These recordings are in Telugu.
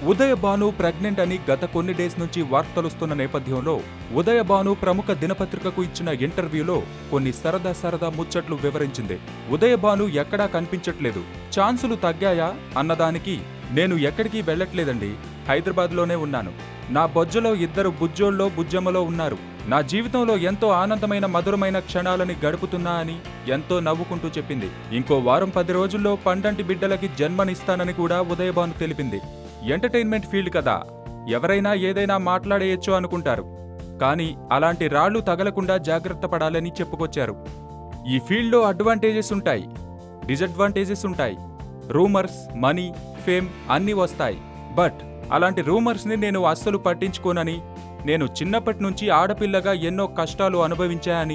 ఉదయ భాను ప్రెగ్నెంట్ అని గత కొన్ని డేస్ నుంచి వార్తలుస్తున్న నేపథ్యంలో ఉదయ భాను ప్రముఖ దినపత్రికకు ఇచ్చిన ఇంటర్వ్యూలో కొన్ని సరదా సరదా ముచ్చట్లు వివరించింది ఉదయ భాను ఎక్కడా కనిపించట్లేదు ఛాన్సులు తగ్గాయా అన్నదానికి నేను ఎక్కడికి వెళ్ళట్లేదండి హైదరాబాద్లోనే ఉన్నాను నా బొజ్జలో ఇద్దరు బుజ్జోళ్ళో బుజ్జమ్మలో ఉన్నారు నా జీవితంలో ఎంతో ఆనందమైన మధురమైన క్షణాలని గడుపుతున్నా అని ఎంతో నవ్వుకుంటూ చెప్పింది ఇంకో వారం పది రోజుల్లో పండంటి బిడ్డలకి జన్మనిస్తానని కూడా ఉదయభాను తెలిపింది ఎంటర్టైన్మెంట్ ఫీల్డ్ కదా ఎవరైనా ఏదైనా మాట్లాడేయచ్చు అనుకుంటారు కానీ అలాంటి రాళ్లు తగలకుండా జాగ్రత్త పడాలని చెప్పుకొచ్చారు ఈ ఫీల్డ్లో అడ్వాంటేజెస్ ఉంటాయి డిసడ్వాంటేజెస్ ఉంటాయి రూమర్స్ మనీ ఫేమ్ అన్నీ వస్తాయి బట్ అలాంటి రూమర్స్ని నేను అస్సలు పట్టించుకోనని నేను చిన్నప్పటి నుంచి ఆడపిల్లగా ఎన్నో కష్టాలు అనుభవించాయని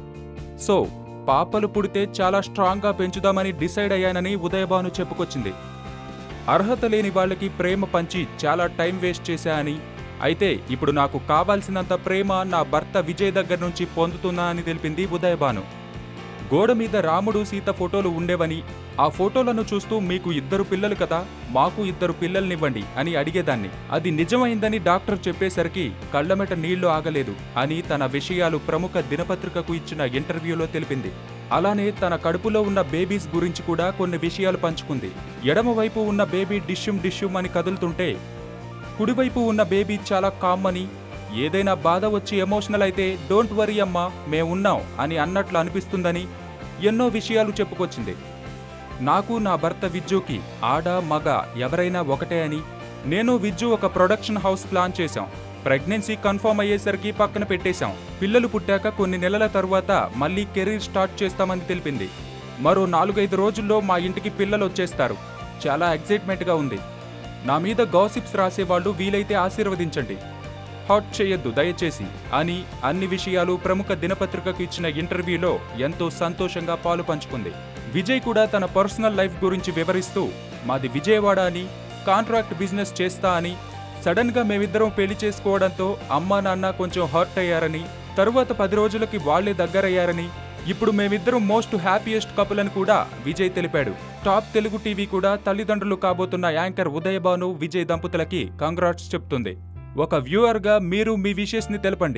సో పాపలు పుడితే చాలా స్ట్రాంగ్గా పెంచుదామని డిసైడ్ అయ్యానని ఉదయభాను చెప్పుకొచ్చింది అర్హత లేని వాళ్ళకి ప్రేమ పంచి చాలా టైం వేస్ట్ చేశానని అయితే ఇప్పుడు నాకు కావాల్సినంత ప్రేమ నా భర్త విజయ్ దగ్గర నుంచి పొందుతున్నా అని తెలిపింది ఉదయభాను గోడ మీద రాముడు సీత ఫోటోలు ఉండేవని ఆ ఫోటోలను చూస్తూ మీకు ఇద్దరు పిల్లలు కదా మాకు ఇద్దరు పిల్లల్నివ్వండి అని అడిగేదాన్ని అది నిజమైందని డాక్టర్ చెప్పేసరికి కళ్ళమెట నీళ్లు ఆగలేదు అని తన విషయాలు ప్రముఖ దినపత్రికకు ఇచ్చిన ఇంటర్వ్యూలో తెలిపింది అలానే తన కడుపులో ఉన్న బేబీస్ గురించి కూడా కొన్ని విషయాలు పంచుకుంది ఎడమవైపు ఉన్న బేబీ డిష్యూమ్ డిష్యూమ్ అని కదులుతుంటే కుడివైపు ఉన్న బేబీ చాలా కామ్ అని ఏదైనా బాధ వచ్చి ఎమోషనల్ అయితే డోంట్ వరీ అమ్మా మేమున్నాం అని అన్నట్లు అనిపిస్తుందని ఎన్నో విషయాలు చెప్పుకొచ్చింది నాకు నా భర్త విజ్జుకి ఆడ మగ ఎవరైనా ఒకటే అని నేను విజ్జు ఒక ప్రొడక్షన్ హౌస్ ప్లాన్ చేశాం ప్రెగ్నెన్సీ కన్ఫర్మ్ అయ్యేసరికి పక్కన పెట్టేశాం పిల్లలు పుట్టాక కొన్ని నెలల తరువాత మళ్ళీ కెరీర్ స్టార్ట్ చేస్తామని తెలిపింది మరో నాలుగైదు రోజుల్లో మా ఇంటికి పిల్లలు వచ్చేస్తారు చాలా ఎగ్జైట్మెంట్గా ఉంది నా మీద గాసిప్స్ రాసేవాళ్ళు వీలైతే ఆశీర్వదించండి హాట్ చేయొద్దు దయచేసి అని అన్ని విషయాలు ప్రముఖ దినపత్రికకు ఇచ్చిన ఇంటర్వ్యూలో ఎంతో సంతోషంగా పాలు పంచుకుంది విజయ్ కూడా తన పర్సనల్ లైఫ్ గురించి వివరిస్తూ మాది విజయవాడ అని కాంట్రాక్ట్ బిజినెస్ చేస్తా అని సడన్ గా మేమిద్దరం పెళ్లి చేసుకోవడంతో అమ్మా నాన్న కొంచెం హర్ట్ అయ్యారని తరువాత పది రోజులకి వాళ్లే దగ్గరయ్యారని ఇప్పుడు మేమిద్దరం మోస్ట్ హ్యాపీయెస్ట్ కపుల్ అని కూడా విజయ్ తెలిపాడు టాప్ తెలుగు టీవీ కూడా తల్లిదండ్రులు కాబోతున్న యాంకర్ ఉదయభాను విజయ్ దంపతులకి కంగ్రాట్స్ చెప్తుంది ఒక వ్యూవర్గా మీరు మీ విషెస్ ని తెలపండి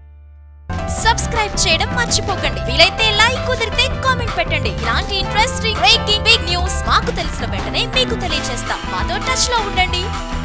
సబ్స్క్రైబ్ చేయడం మర్చిపోకండి వీలైతే లైక్ కుదిరితే కామెంట్ పెట్టండి ఇలాంటి ఇంట్రెస్టింగ్ బ్రేకింగ్ బిగ్ న్యూస్ మాకు తెలిసిన వెంటనే మీకు తెలియజేస్తాం మాతో టచ్ లో ఉండండి